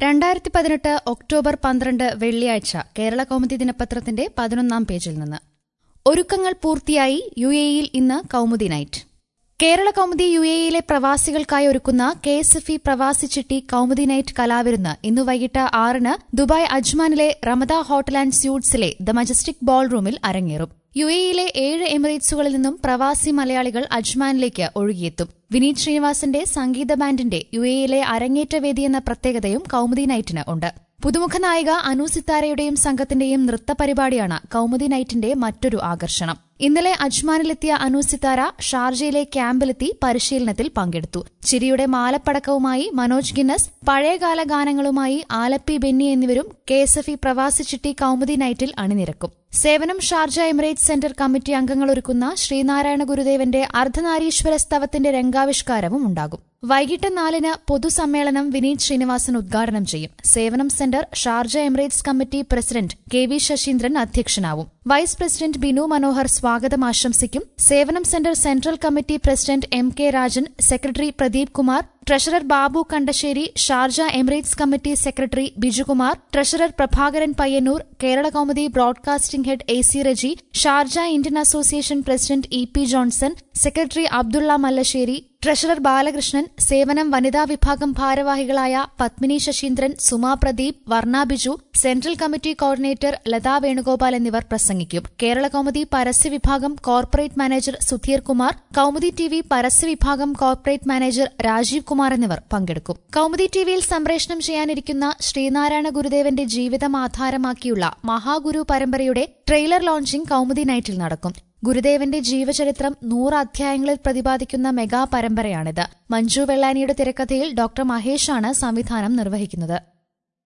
രണ്ടായിരത്തി പതിനെട്ട് ഒക്ടോബർ പന്ത്രണ്ട് വെള്ളിയാഴ്ച കേരള കൗമുദി ദിനപത്രത്തിന്റെ പതിനൊന്നാം പേജിൽ നിന്ന് ഒരുക്കങ്ങൾ പൂർത്തിയായി യു എയിൽ ഇന്ന് കൗമുദി നൈറ്റ് കേരള കൗമുദി യു എയിലെ പ്രവാസികൾക്കായി ഒരുക്കുന്ന കെ എസ് എഫ് ഇ പ്രവാസി ചിട്ടി കൗമുദി നൈറ്റ് കലാവിരുന്ന് ഇന്ന് വൈകിട്ട് ആറിന് ദുബായ് അജ്മാനിലെ റമദ ഹോട്ടൽ ആൻഡ് സ്യൂട്ട്സിലെ ദ മജസ്റ്റിക് ബോൾ റൂമിൽ അരങ്ങേറും യു എയിലെ ഏഴ് എമിറേറ്റ്സുകളിൽ നിന്നും പ്രവാസി മലയാളികൾ അജ്മാനിലേക്ക് ഒഴുകിയെത്തും വിനീത് ശ്രീനിവാസന്റെ സംഗീത ബാൻഡിന്റെ യു എയിലെ അരങ്ങേറ്റ വേദി എന്ന പ്രത്യേകതയും കൌമുദി നൈറ്റിന് ഉണ്ട് പുതുമുഖ നായിക അനു സിത്താരയുടെയും സംഘത്തിന്റെയും നൃത്ത പരിപാടിയാണ് കൌമുദി നൈറ്റിന്റെ മറ്റൊരു ആകർഷണം ഇന്നലെ അജ്മാനിലെത്തിയ അനു സിത്താര ഷാർജയിലെ ക്യാമ്പിലെത്തി പരിശീലനത്തിൽ പങ്കെടുത്തു ചിരിയുടെ മാലപ്പടക്കവുമായി മനോജ് ഗിന്നസ് പഴയകാല ഗാനങ്ങളുമായി ആലപ്പി ബെന്നി എന്നിവരും കെ എസ് എഫ് ഇ പ്രവാസി ചിട്ടി കൌമുദി നൈറ്റിൽ അണിനിരക്കും സേവനം ഷാർജ എമിറേറ്റ്സ് സെന്റർ കമ്മിറ്റി അംഗങ്ങൾ ഒരുക്കുന്ന ശ്രീനാരായണ ഗുരുദേവന്റെ അർദ്ധനാരീശ്വര സ്തവത്തിന്റെ രംഗാവിഷ്കാരവും ഉണ്ടാകും വൈകിട്ട് നാലിന് പൊതുസമ്മേളനം വിനീത് ശ്രീനിവാസൻ ഉദ്ഘാടനം ചെയ്യും Sevanam centre Sharjah Emirates committee president K V Sasheendran അധ്യക്ഷനാവും വൈസ് പ്രസിഡന്റ് ബിനു മനോഹർ സ്വാഗതം ആശംസിക്കും Sevanam centre central committee president M K Rajan secretary Pradeep Kumar treasurer Babu Kandassery Sharjah Emirates committee secretary Bijukumar treasurer Prabhakaran Payyanur Kerala Kaumudi broadcasting head A C Reji Sharjah Indian association president E P Johnson secretary Abdulla Mallassery treasurer Balakrishnan Sevanam വനിതാ വിഭാഗം ഭാരവാഹികളായ Padmini Sasheendran Suma Pradeep Varna Biju central committee coordinator Latha Venugopal എന്നിവർ പ്രസംഗിക്കും കേരള കൗമുദി പരസ്യ വിഭാഗം corporate manager Sudheer Kumar Kaumudi T V പരസ്യ വിഭാഗം corporate manager Rajeev Kumar എന്നിവർ പങ്കെടുക്കും കൗമുദി ടിവിയിൽ സംപ്രേഷണം ചെയ്യാനിരിക്കുന്ന ശ്രീനാരായണ ഗുരുദേവന്റെ ജീവിതം ആധാരമാക്കിയുള്ള മഹാഗുരു പരമ്പരയുടെ ട്രെയിലർ ലോഞ്ചിംഗ് കൗമുദി നൈറ്റിൽ നടക്കും ഗുരുദേവന്റെ ജീവചരിത്രം നൂറ് അധ്യായങ്ങളിൽ പ്രതിപാദിക്കുന്ന മെഗാ പരമ്പരയാണിത് മഞ്ജു വെള്ളാനിയുടെ തിരക്കഥയിൽ ഡോക്ടർ മഹേഷാണ് സംവിധാനം നിർവഹിക്കുന്നത്